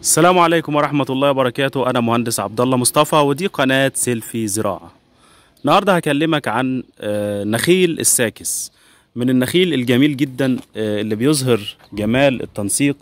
السلام عليكم ورحمة الله وبركاته أنا مهندس عبد الله مصطفى ودي قناة سيلفي زراعة النهاردة هكلمك عن آه، نخيل الساكس من النخيل الجميل جدا آه، اللي بيظهر جمال التنسيق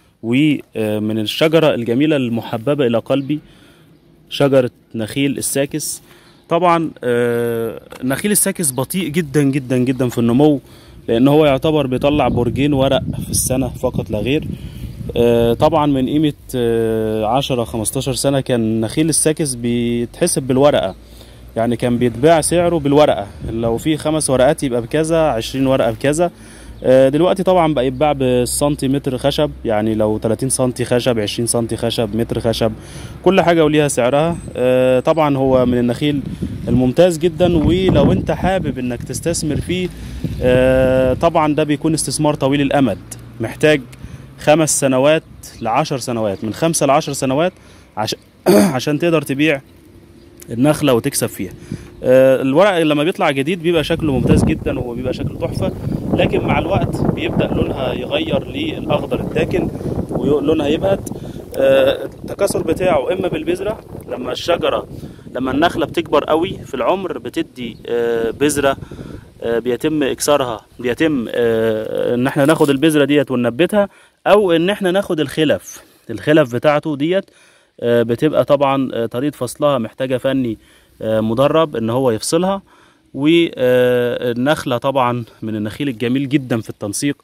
ومن الشجرة الجميلة المحببة إلى قلبي شجرة نخيل الساكس طبعا آه، نخيل الساكس بطيء جدا جدا جدا في النمو لأن هو يعتبر بيطلع برجين ورق في السنة فقط لا غير آه، طبعا من قيمة آه، عشرة خمستاشر سنة كان نخيل الساكس بيتحسب بالورقة يعني كان بيتباع سعره بالورقة لو في خمس ورقات يبقى بكذا عشرين ورقة بكذا آه، دلوقتي طبعا بقى يتباع بالسنتيمتر خشب يعني لو 30 سنتي خشب 20 سنتي خشب متر خشب كل حاجة وليها سعرها آه، طبعا هو من النخيل الممتاز جدا ولو انت حابب انك تستثمر فيه آه، طبعا ده بيكون استثمار طويل الامد محتاج خمس سنوات لعشر سنوات من خمسة لعشر سنوات عشان عشان تقدر تبيع النخلة وتكسب فيها آه، الورق لما بيطلع جديد بيبقى شكله ممتاز جدا وبيبقى شكله تحفة لكن مع الوقت بيبدأ لونها يغير للأخضر الداكن ولونها يبهت آه، التكاثر بتاعه إما بالبذرة لما الشجرة لما النخلة بتكبر قوي في العمر بتدي آه، بذرة آه، بيتم اكسارها بيتم آه، ان احنا ناخد البذره ديت وننبتها او ان احنا ناخد الخلف الخلف بتاعته ديت آه، بتبقى طبعا آه، طريقه فصلها محتاجه فني آه، مدرب ان هو يفصلها والنخله طبعا من النخيل الجميل جدا في التنسيق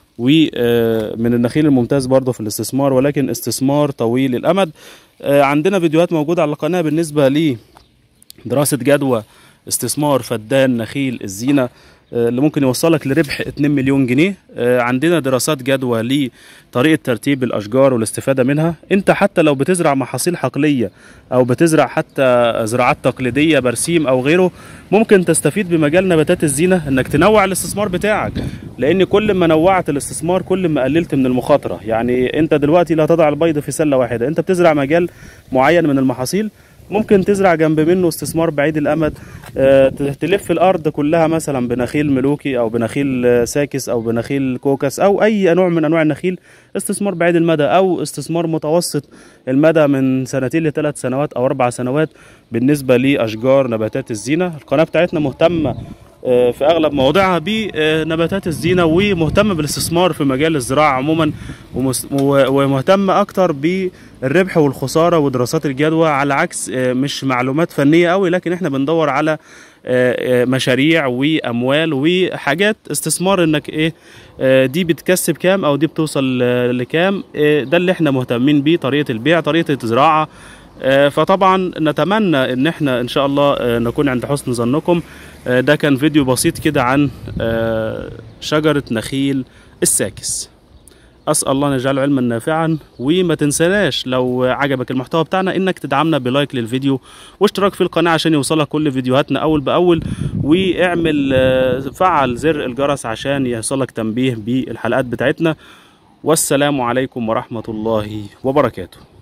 ومن النخيل الممتاز برضه في الاستثمار ولكن استثمار طويل الامد آه، عندنا فيديوهات موجوده على القناه بالنسبه لي دراسة جدوى استثمار فدان نخيل الزينة آه، اللي ممكن يوصلك لربح 2 مليون جنيه آه، عندنا دراسات جدوى لطريقة ترتيب الأشجار والاستفادة منها انت حتى لو بتزرع محاصيل حقلية أو بتزرع حتى زراعات تقليدية برسيم أو غيره ممكن تستفيد بمجال نباتات الزينة انك تنوع الاستثمار بتاعك لأن كل ما نوعت الاستثمار كل ما قللت من المخاطرة يعني انت دلوقتي لا تضع البيض في سلة واحدة انت بتزرع مجال معين من المحاصيل ممكن تزرع جنب منه استثمار بعيد الامد آه، تلف الارض كلها مثلا بنخيل ملوكي او بنخيل آه، ساكس او بنخيل كوكس او اي نوع من انواع النخيل استثمار بعيد المدى او استثمار متوسط المدى من سنتين لثلاث سنوات او اربع سنوات بالنسبه لاشجار نباتات الزينه القناه بتاعتنا مهتمه آه، في اغلب مواضيعها بنباتات الزينه ومهتمه بالاستثمار في مجال الزراعه عموما ومس- و- ومهتمه اكتر بالربح والخساره ودراسات الجدوى على عكس آه، مش معلومات فنيه قوي لكن احنا بندور على آه، آه، مشاريع واموال وحاجات استثمار انك ايه آه، دي بتكسب كام او دي بتوصل آه، لكام آه، ده اللي احنا مهتمين بيه طريقه البيع طريقه الزراعه آه، فطبعا نتمنى ان احنا ان شاء الله آه، نكون عند حسن ظنكم آه، ده كان فيديو بسيط كده عن آه، شجرة نخيل الساكس أسأل الله أن يجعله علما نافعا وما تنسناش لو عجبك المحتوى بتاعنا إنك تدعمنا بلايك للفيديو واشتراك في القناة عشان يوصلك كل فيديوهاتنا أول بأول واعمل آه، فعل زر الجرس عشان يوصلك تنبيه بالحلقات بتاعتنا والسلام عليكم ورحمة الله وبركاته